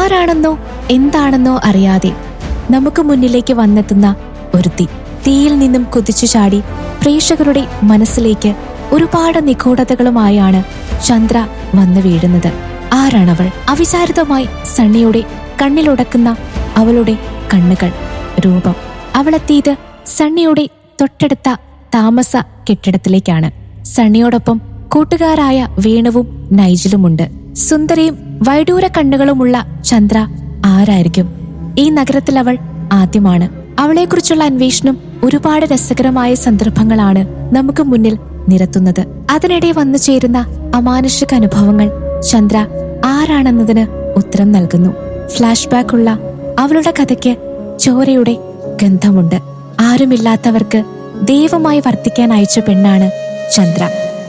ആരാണെന്നോ എന്താണെന്നോ അറിയാതെ നമുക്ക് മുന്നിലേക്ക് വന്നെത്തുന്ന ഒരുത്തി തീയിൽ നിന്നും കുതിച്ചു ചാടി പ്രേക്ഷകരുടെ മനസ്സിലേക്ക് ഒരുപാട് നിഗൂഢതകളുമായാണ് ചന്ദ്ര വന്നു വീഴുന്നത് ആരാണവൾ അവിചാരിതമായി സണ്ണിയുടെ കണ്ണിലുടക്കുന്ന അവളുടെ കണ്ണുകൾ രൂപം അവളെത്തിയത് സണ്ണിയുടെ തൊട്ടടുത്ത താമസ കെട്ടിടത്തിലേക്കാണ് സണ്ണിയോടൊപ്പം കൂട്ടുകാരായ വേണുവും നൈജിലുമുണ്ട് സുന്ദരിയും വൈഡൂര കണ്ണുകളുമുള്ള ചന്ദ്ര ആരായിരിക്കും ഈ നഗരത്തിൽ അവൾ ആദ്യമാണ് അവളെക്കുറിച്ചുള്ള അന്വേഷണം ഒരുപാട് രസകരമായ സന്ദർഭങ്ങളാണ് നമുക്ക് മുന്നിൽ നിരത്തുന്നത് അതിനിടെ വന്നു ചേരുന്ന അമാനുഷിക അനുഭവങ്ങൾ ചന്ദ്ര ആരാണെന്നതിന് ഉത്തരം നൽകുന്നു ഫ്ലാഷ് ബാക്ക് ഉള്ള അവളുടെ കഥയ്ക്ക് ചോരയുടെ ഗന്ധമുണ്ട് ആരുമില്ലാത്തവർക്ക് ദൈവമായി വർത്തിക്കാൻ അയച്ച പെണ്ണാണ് ചന്ദ്ര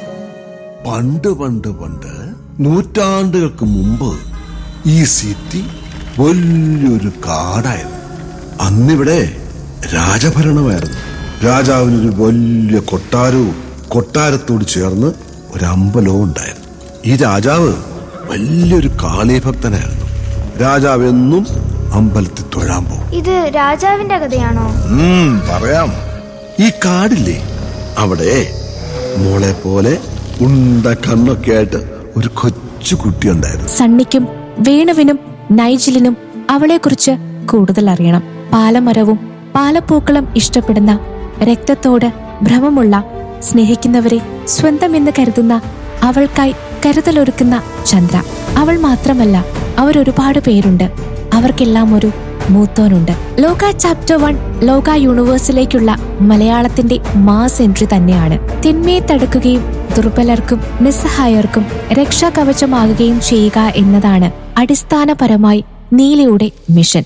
പണ്ട് പണ്ട് പണ്ട് നൂറ്റാണ്ടുകൾക്ക് മുമ്പ് ഈ സിറ്റി വലിയൊരു കാടായിരുന്നു അന്നിവിടെ രാജഭരണമായിരുന്നു രാജാവിനൊരു വലിയ കൊട്ടാരവും കൊട്ടാരത്തോട് ചേർന്ന് ഒരു അമ്പലവും ഉണ്ടായിരുന്നു ഈ രാജാവ് വലിയൊരു കാളീഭക്തനായിരുന്നു രാജാവ് എന്നും അമ്പലത്തിൽ തൊഴാൻ പോകും ഇത് രാജാവിന്റെ കഥയാണോ ഉം, പറയാം ഈ കാടില്ലേ അവിടെ മോളെ പോലെ ഉണ്ട കണ്ണൊക്കെ ആയിട്ട് ഒരു കൊച്ചു കുട്ടി ഉണ്ടായിരുന്നു സണ്ണിക്കും വേണുവിനും നൈജിലിനും അവളെക്കുറിച്ച് കൂടുതൽ അറിയണം പാലമരവും പാലപ്പൂക്കളും ഇഷ്ടപ്പെടുന്ന രക്തത്തോട് ഭ്രമമുള്ള സ്നേഹിക്കുന്നവരെ സ്വന്തമെന്ന് കരുതുന്ന അവൾക്കായി കരുതലൊരുക്കുന്ന ചന്ദ്ര അവൾ മാത്രമല്ല അവരൊരുപാട് പേരുണ്ട് അവർക്കെല്ലാം ഒരു മൂത്തോനുണ്ട് ലോക ചാപ്റ്റർ വൺ ലോക യൂണിവേഴ്സിലേക്കുള്ള മലയാളത്തിന്റെ മാസ് എൻട്രി തന്നെയാണ് തിന്മയെ തടുക്കുകയും ദുർബലർക്കും നിസ്സഹായർക്കും രക്ഷാകവചമാകുകയും ചെയ്യുക എന്നതാണ് അടിസ്ഥാനപരമായി നീലയുടെ മിഷൻ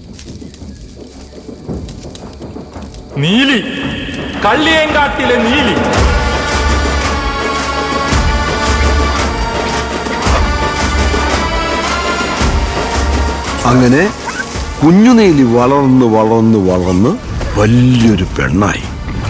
നീലി കള്ളിയങ്കാട്ടിലെ നീലി അങ്ങനെ കുഞ്ഞുനീലി വളർന്ന് വളർന്ന് വളർന്ന് വലിയൊരു പെണ്ണായി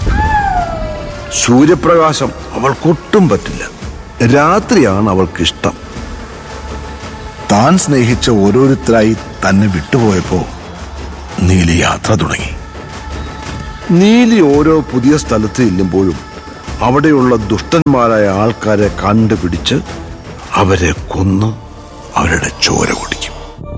സൂര്യപ്രകാശം അവൾക്കൊട്ടും പറ്റില്ല രാത്രിയാണ് അവൾക്കിഷ്ടം താൻ സ്നേഹിച്ച ഓരോരുത്തരായി തന്നെ വിട്ടുപോയപ്പോ നീലി യാത്ര തുടങ്ങി നീലി ഓരോ പുതിയ സ്ഥലത്ത് ചെല്ലുമ്പോഴും അവിടെയുള്ള ദുഷ്ടന്മാരായ ആൾക്കാരെ കണ്ടുപിടിച്ച് അവരെ കൊന്ന് അവരുടെ ചോര കുടിക്കും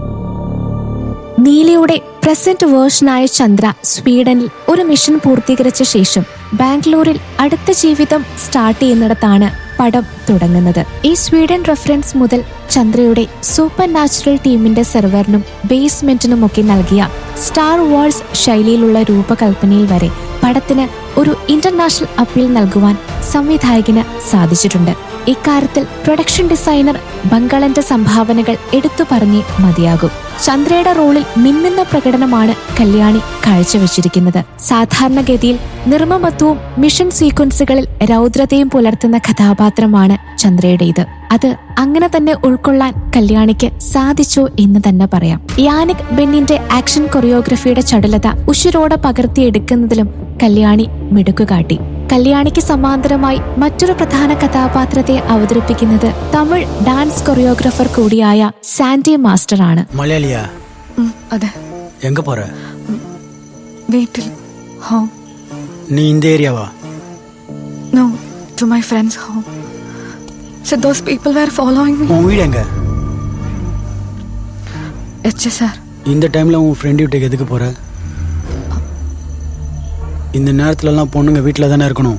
നീലയുടെ പ്രസന്റ് വേർഷനായ ചന്ദ്ര സ്വീഡനിൽ ഒരു മിഷൻ പൂർത്തീകരിച്ച ശേഷം ബാംഗ്ലൂരിൽ അടുത്ത ജീവിതം സ്റ്റാർട്ട് ചെയ്യുന്നിടത്താണ് പടം തുടങ്ങുന്നത് ഈ സ്വീഡൻ റെഫറൻസ് മുതൽ ചന്ദ്രയുടെ സൂപ്പർ നാച്ചുറൽ ടീമിന്റെ സെർവറിനും ബേസ്മെന്റിനുമൊക്കെ നൽകിയ സ്റ്റാർ വാൾസ് ശൈലിയിലുള്ള രൂപകൽപ്പനയിൽ വരെ പടത്തിന് ഒരു ഇന്റർനാഷണൽ അപ്പീൽ നൽകുവാൻ സംവിധായകന് സാധിച്ചിട്ടുണ്ട് ഇക്കാര്യത്തിൽ പ്രൊഡക്ഷൻ ഡിസൈനർ ബംഗളന്റെ സംഭാവനകൾ എടുത്തു പറഞ്ഞേ മതിയാകും ചന്ദ്രയുടെ റോളിൽ മിന്നുന്ന പ്രകടനമാണ് കല്യാണി കാഴ്ചവെച്ചിരിക്കുന്നത് സാധാരണഗതിയിൽ നിർമ്മമത്വവും മിഷൻ സീക്വൻസുകളിൽ രൗദ്രതയും പുലർത്തുന്ന കഥാപാത്രമാണ് ചന്ദ്രയുടേത് അത് അങ്ങനെ തന്നെ ഉൾക്കൊള്ളാൻ കല്യാണിക്ക് സാധിച്ചു എന്ന് തന്നെ പറയാം യാനിക് ബെന്നിന്റെ ആക്ഷൻ കൊറിയോഗ്രഫിയുടെ ചടുലത ഉഷിരോടെ പകർത്തിയെടുക്കുന്നതിലും കല്യാണി മിടുക്കുകാട്ടി കല്യാണിക്ക് സമാന്തരമായി മറ്റൊരു പ്രധാന കഥാപാത്രത്തെ അവതരിപ്പിക്കുന്നത് തമിഴ് ഡാൻസ് കൊറിയോഗ്രാഫർ കൂടിയായ സാൻഡി മാസ്റ്റർ ആണ് മലയാളിയാ ഉം, അതെ எங்க போற വീട്ടിൽ ഹോം நீ இந்த ஏரியாவா no to my friends home so those people were following me உன் வீடு எங்க എച്ച് എസ് ആർ இந்த டைம்ல உன் ஃப்ரெண்ட் வீட்டுக்கு எதுக்கு போற இந்த நேரத்துல எல்லாம் பொண்ணுங்க வீட்டில் தானே இருக்கணும்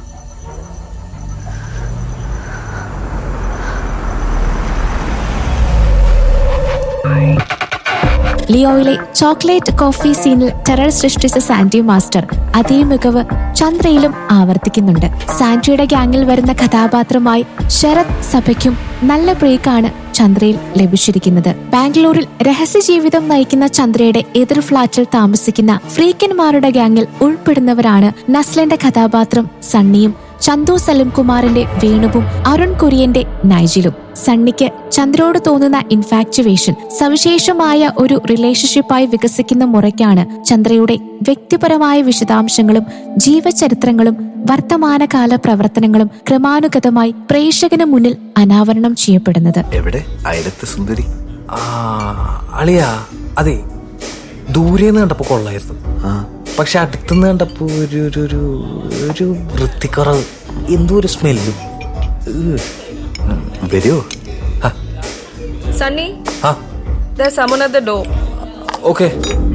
ലിയോയിലെ ചോക്ലേറ്റ് കോഫി സീനിൽ ടെറർ സൃഷ്ടിച്ച സാൻഡി മാസ്റ്റർ അതേ മികവ് ചന്ദ്രയിലും ആവർത്തിക്കുന്നുണ്ട് സാൻഡിയുടെ ഗ്യാങ്ങിൽ വരുന്ന കഥാപാത്രമായി ശരത് സഭയ്ക്കും നല്ല ബ്രേക്കാണ് ചന്ദ്രയിൽ ലഭിച്ചിരിക്കുന്നത് ബാംഗ്ലൂരിൽ രഹസ്യ ജീവിതം നയിക്കുന്ന ചന്ദ്രയുടെ എതിർ ഫ്ളാറ്റിൽ താമസിക്കുന്ന ഫ്രീക്കന്മാരുടെ ഗ്യാങ്ങിൽ ഉൾപ്പെടുന്നവരാണ് നസ്ലന്റെ കഥാപാത്രം സണ്ണിയും ചന്തു സലിംകുമാറിന്റെ വേണുവും അരുൺ കുര്യന്റെ നൈജിലും സണ്ണിക്ക് ചന്ദ്രയോട് തോന്നുന്ന ഇൻഫാക്ച്വേഷൻ സവിശേഷമായ ഒരു റിലേഷൻഷിപ്പായി വികസിക്കുന്ന മുറയ്ക്കാണ് ചന്ദ്രയുടെ വ്യക്തിപരമായ വിശദാംശങ്ങളും ജീവചരിത്രങ്ങളും വർത്തമാനകാല പ്രവർത്തനങ്ങളും ക്രമാനുഗതമായി പ്രേക്ഷകന് മുന്നിൽ അനാവരണം ചെയ്യപ്പെടുന്നത് എവിടെ അയലത്തെ സുന്ദരി ആ അളിയാ അതെ ദൂരേന്ന് കണ്ടപ്പോ കൊള്ളായിരുന്നു പക്ഷെ അടുത്തുനിന്ന് കണ്ടപ്പോ ഒരു ഒരു ഒരു ഒരു വൃത്തിക്കുറവ് എന്തോ ഒരു സ്മെല്ലും വരുമോ Sunny, ആ there's someone at the door. Okay